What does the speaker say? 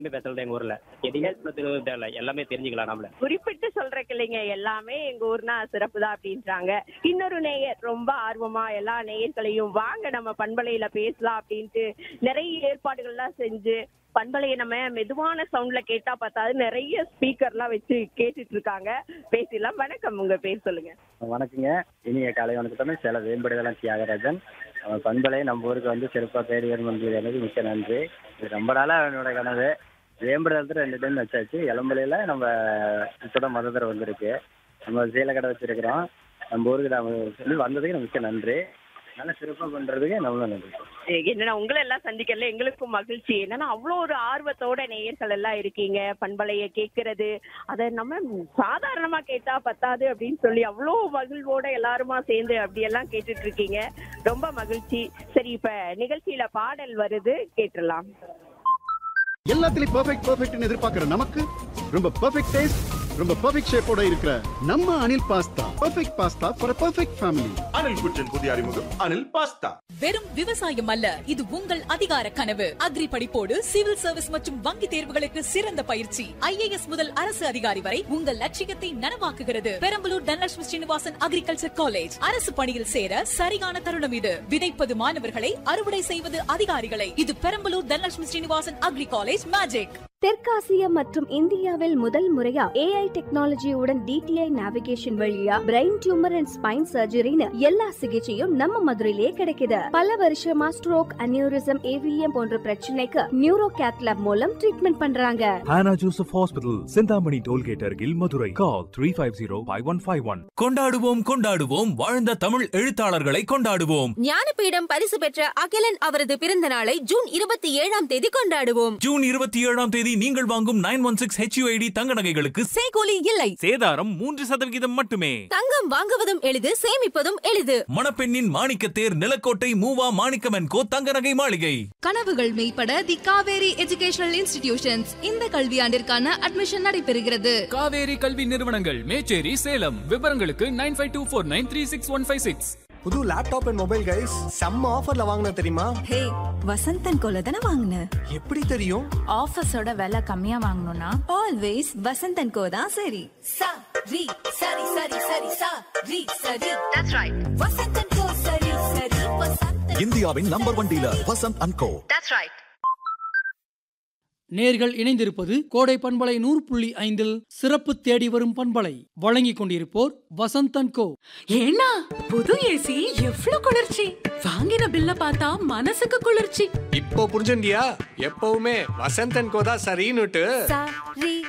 எல்லாமே பேசுறது எங்க ஊர்ல எதுவுமே சொல்ல தெரியல தேவையில்ல எல்லாமே தெரிஞ்சுக்கலாம் நம்மள குறிப்பிட்டு சொல்றக்கு இல்லைங்க எல்லாமே எங்க ஊர்னா சிறப்பு தான் அப்படின்றாங்க இன்னொரு நேயர் ரொம்ப ஆர்வமா எல்லா நேயர்களையும் வாங்க நம்ம பண்பலையில பேசலாம் அப்படின்ட்டு நிறைய ஏற்பாடுகள்லாம் செஞ்சு பண்பலையை நம்ம மெதுவான சவுண்ட்ல கேட்டா பார்த்தாது நிறைய ஸ்பீக்கர்லாம் வச்சு கேட்டுட்டு இருக்காங்க பேசிடலாம் வணக்கம் உங்க பேர் சொல்லுங்க வணக்கங்க இனிய காலை வணக்கத்தோட சில வேம்படுதலாம் தியாகராஜன் நம்ம பண்பலை நம்ம ஊருக்கு வந்து சிறப்பாக பேர் வேணும்ன்றது எனக்கு மிக்க நன்றி இது ரொம்ப நாளாக என்னோட கனவு வேம்படுதலத்தில் ரெண்டு டைம் வச்சாச்சு இளம்பலையில் நம்ம இப்போட மொதல் தடவை வந்திருக்கு நம்ம சீலை கடை வச்சிருக்கிறோம் நம்ம ஊருக்கு நம்ம சொல்லி வந்ததுக்கு நமக்கு மிக்க நன்றி நல்லா சிறப்பாக பண்ணுறதுக்கு நம்மளும் நன்றி ஏ- என்னன்னா உங்களை எல்லாம் சந்திக்கல எங்களுக்கும் மகிழ்ச்சி என்னன்னா அவ்வளோ ஒரு ஆர்வத்தோட நேயர்கள் எல்லாம் இருக்கீங்க பண்பலைய கேட்கறது அதை நம்ம சாதாரணமா கேட்டா பத்தாது அப்படின்னு சொல்லி அவ்வளோ மகிழ்வோட எல்லாருமா சேர்ந்து அப்படியெல்லாம் கேட்டுட்டு இருக்கீங்க ரொம்ப மகிழ்ச்சி சரி இப்ப நிகழ்ச்சியில பாடல் வருது கேட்டுடலாம் எல்லாத்துலயும் பெர்ஃபெக்ட் பெர்ஃபெக்ட்னு எதிர்பார்க்கிற நமக்கு ரொம்ப பெர்ஃபெக்ட் டேஸ்ட் ரொம்ப பெர்ஃபெக்ட் ஷேப்போட இருக்கிற நம்ம Anil pasta perfect pasta for perfect family Anil kitchen புதிய அறிமுகம் அனில் பாஸ்தா வெறும் விவசாயம் அல்ல இது உங்கள் அதிகார கனவு அக்ரி படிப்போடு சிவில் சர்வீஸ் மற்றும் வங்கி தேர்வுகளுக்கு சிறந்த பயிற்சி ஐஏஎஸ் முதல் அரசு அதிகாரி வரை உங்கள் லட்சியத்தை நனவாக்குகிறது பெரம்பலூர் தனலட்சுமி ஸ்ரீனிவாசன் அக்ரிகல்ச்சர் காலேஜ் அரசு பணியில் சேர சரியான தருணம் இது விதைப்பது மாணவர்களை அறுவடை செய்வது அதிகாரிகளை இது Perambalur Dhanalakshmi Srinivasan agri college magic தெற்காசியா மற்றும் இந்தியாவில் முதல் முறையா ஏஐ டெக்னாலஜியுடன் டிடிஐ நேவிகேஷன் வழியா பிரெயின் டியூமர் அண்ட் ஸ்பைன் சர்ஜரின்னு எல்லா சிகிச்சையும் நம்ம மதுரையிலேயே கிடைக்குது பல வருஷமா ஸ்ட்ரோக் அனியூரிசம் ஏவிஎம் போன்ற பிரச்சனைக்கு நியூரோ கேத்லாப் மூலம் ட்ரீட்மெண்ட் பண்றாங்க Hannah Joseph Hospital, Sindhamani Tollgate Argil, Madurai. Call 350-5151. கொண்டாடுவோம் கொண்டாடுவோம் வாழ்ந்த தமிழ் எழுத்தாளர்களை கொண்டாடுவோம் ஞானபீடம் பரிசு பெற்ற அகிலன் அவரது பிறந்த நாளை ஜூன் இருபத்தி ஏழாம் தேதி கொண்டாடுவோம் ஜூன் இருபத்தி ஏழாம் தேதி நீங்கள் வாங்கும் நைன் ஒன் சிக்ஸ் ஹெச்யூஐடி தங்க நகைகளுக்கு செய்கூலி இல்லை சேதாரம் மூன்று சதவிகிதம் மட்டுமே தங்கம் வாங்குவதும் எளிது சேமிப்பதும் எளிது மணப்பெண்ணின் மாணிக்கத்தேர் நிலக்கோட்டை மூவா மாணிக்கமன் கோ தங்க நகை மாளிகை கனவுகள் மெய்ப்பட தி காவேரி எஜுகேஷனல் இன்ஸ்டிடியூஷன்ஸ் இந்த கல்வியாண்டிற்கான அட்மிஷன் நடைபெறுகிறது காவேரி கல்வி நிறுவனங்கள் மேச்சேரி சேலம் விவரங்களுக்கு nine five two four nine three six one five six புது லேப்டாப் அண்ட் மொபைல் கைஸ் செம்ம ஆஃபர்ல வாங்கின தெரியுமா ஹே வசந்தன் கோல தானே வாங்கின எப்படி தெரியும் ஆஃபர்ஸோட விலை கம்மியா வாங்கணும்னா ஆல்வேஸ் வசந்தன் கோ தான் சரி சா ரி சரி சரி சரி சா ரி சரி தட்ஸ் ரைட் வசந்தன் கோ சரி சரி வசந்தன் இந்தியாவின் number one dealer Vasanth and co that's right நேர்கள் இணைந்திருப்பது கோடை பண்பலை நூறு புள்ளி ஐந்தில் சிறப்பு தேடி வரும் பண்பலை வழங்கிக் கொண்டிருப்போர் வசந்தன் கோ ஏன்னா புது ஏசி எவ்வளவு குளிர்ச்சி வாங்கின பில்ல பார்த்தா மனசுக்கு குளிர்ச்சி இப்போ புரிஞ்சுண்டியா எப்பவுமே வசந்தன் கோதா சரின்னுட்டு சா ரி